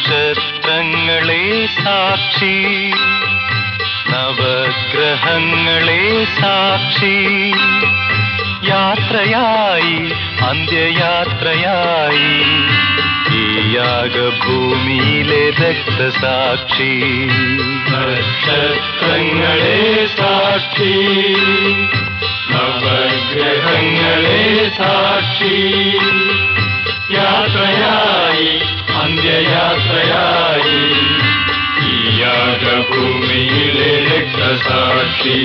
നക്ഷത്രങ്ങളെ സാക്ഷി നവഗ്രഹങ്ങളെ സാക്ഷി യാത്രയായി അന്ത്യയാത്രയായി ഈ യാഗഭൂമിയിലെ രക്തസാക്ഷി നക്ഷത്രങ്ങളെ സാക്ഷി നവഗ്രഹങ്ങളെ സാക്ഷി യാത്രയായി അന്ത്യയാത്രയായി ഈ യാഗഭൂമിയിലെ രക്തസാക്ഷി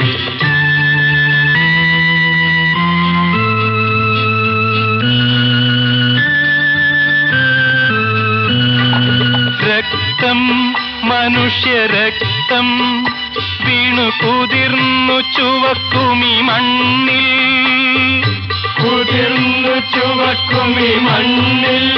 രക്തം മനുഷ്യരക്തം വീണു കുതിർന്നു ചുവക്കുമി മണ്ണിൽ കുതിർന്നു ചുവക്കുമി മണ്ണിൽ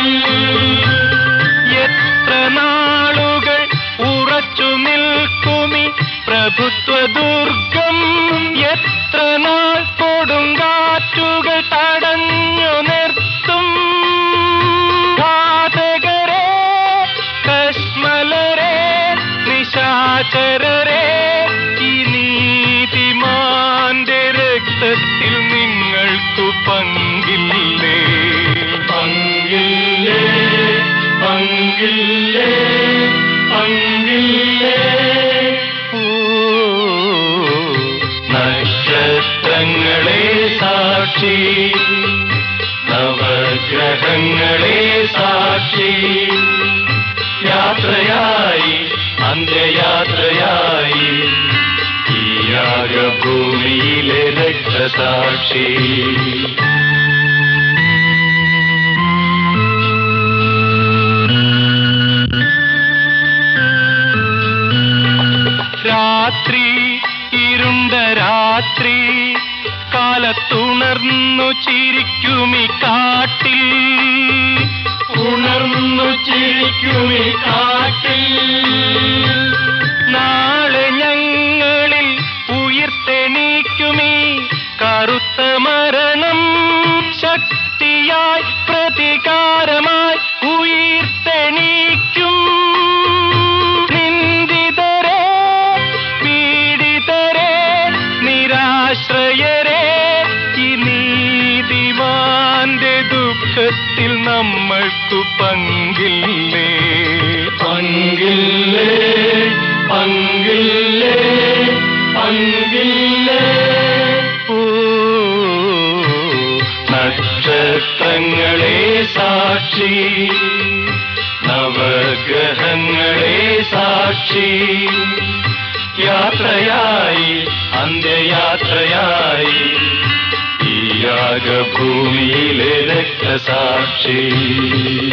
എത്ര നാളുകൾ ഉറച്ചു നിൽക്കുമി പ്രഭുത്വ ദുർഗം എത്ര നാൾ കൊടുങ്കാറ്റുകൾ തടഞ്ഞു നിർത്തും ഘാതകരെ കശ്മലരെ നിശാചരരെ ഈ നീതിമാന്റെ രക്തത്തിൽ നിങ്ങൾക്കു പങ്കില്ലേ പങ്കില്ലേ പങ്കില്ലേ പങ്കില്ലേ ഓ നക്ഷത്രങ്ങളെ സാക്ഷി നവഗ്രഹങ്ങളെ സാക്ഷി യാത്രയായി അന്ത്യയാത്രയായി ഈ യാഗഭൂമിയിലെ രക്തസാക്ഷി രാത്രി ഇരുണ്ട രാത്രി കാലത്തുണർന്നു ചിരിക്കുമി കാട്ടിൽ ഉണർന്നു ചിരിക്കുമി കാട്ടിൽ നാളെ ഞങ്ങളിൽ ഉയർത്തെണീക്കുമീ കറുത്ത മരണം ശക്തിയായി പ്രതികാരമായി ഉയർത്തെണീക്കും നിന്ദിതരെ പീഡിതരെ നിരാശ്രയരെ ഈ നീതിമാന്റെ ദുഃഖത്തിൽ നമ്മൾക്കു പങ്കില്ലേ പങ്കില്ലേ പങ്കില്ലേ പങ്കില്ലേ ഓ നക്ഷത്രങ്ങളെ സാക്ഷി നവഗ്രഹങ്ങളെ സാക്ഷി യാത്രയായി അന്ത്യയാത്രയായി ഈ യാഗഭൂമിയിലെ രക്തസാക്ഷി